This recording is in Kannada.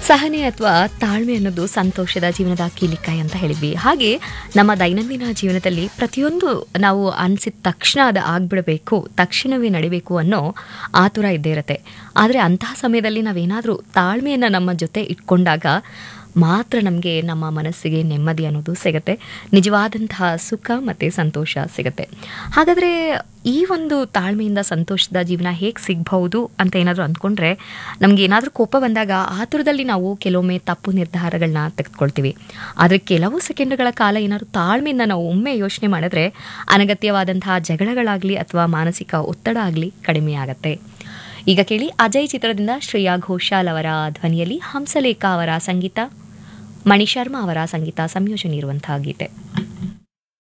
ಸಹನೆ ಅಥವಾ ತಾಳ್ಮೆ ಅನ್ನೋದು ಸಂತೋಷದ ಜೀವನದ ಕೀಲಿಕಾಯಿ ಅಂತ ಹೇಳಿದ್ವಿ ಹಾಗೆ ನಮ್ಮ ದೈನಂದಿನ ಜೀವನದಲ್ಲಿ ಪ್ರತಿಯೊಂದು ನಾವು ಅನಿಸಿದ ತಕ್ಷಣ ಅದು ಆಗ್ಬಿಡಬೇಕು ತಕ್ಷಣವೇ ನಡಿಬೇಕು ಅನ್ನೋ ಆತುರ ಇದ್ದೇ ಇರುತ್ತೆ ಆದರೆ ಅಂತಹ ಸಮಯದಲ್ಲಿ ನಾವೇನಾದರೂ ತಾಳ್ಮೆಯನ್ನು ನಮ್ಮ ಜೊತೆ ಇಟ್ಕೊಂಡಾಗ ಮಾತ್ರ ನಮಗೆ ನಮ್ಮ ಮನಸ್ಸಿಗೆ ನೆಮ್ಮದಿ ಅನ್ನೋದು ಸಿಗುತ್ತೆ ನಿಜವಾದಂತಹ ಸುಖ ಮತ್ತು ಸಂತೋಷ ಸಿಗುತ್ತೆ ಹಾಗಾದರೆ ಈ ಒಂದು ತಾಳ್ಮೆಯಿಂದ ಸಂತೋಷದ ಜೀವನ ಹೇಗೆ ಸಿಗಬಹುದು ಅಂತ ಏನಾದರೂ ಅಂದ್ಕೊಂಡ್ರೆ ನಮ್ಗೆ ಏನಾದರೂ ಕೋಪ ಬಂದಾಗ ಆತುರದಲ್ಲಿ ನಾವು ಕೆಲವೊಮ್ಮೆ ತಪ್ಪು ನಿರ್ಧಾರಗಳನ್ನ ತೆಗೆದುಕೊಳ್ತೀವಿ ಆದರೆ ಕೆಲವು ಸೆಕೆಂಡ್ಗಳ ಕಾಲ ಏನಾದರೂ ತಾಳ್ಮೆಯಿಂದ ನಾವು ಒಮ್ಮೆ ಯೋಚನೆ ಮಾಡಿದ್ರೆ ಅನಗತ್ಯವಾದಂತಹ ಜಗಳಗಳಾಗಲಿ ಅಥವಾ ಮಾನಸಿಕ ಒತ್ತಡ ಆಗಲಿ ಕಡಿಮೆ ಆಗತ್ತೆ ಈಗ ಕೇಳಿ ಅಜಯ್ ಚಿತ್ರದಿಂದ ಶ್ರೇಯಾ ಘೋಷಾಲ್ ಅವರ ಧ್ವನಿಯಲ್ಲಿ ಹಂಸಲೇಖ ಅವರ ಸಂಗೀತ ಮಣಿ ಶರ್ಮಾ ಅವರ ಸಂಗೀತ ಸಂಯೋಜನೆ ಇರುವಂತಹ ಗೀತೆ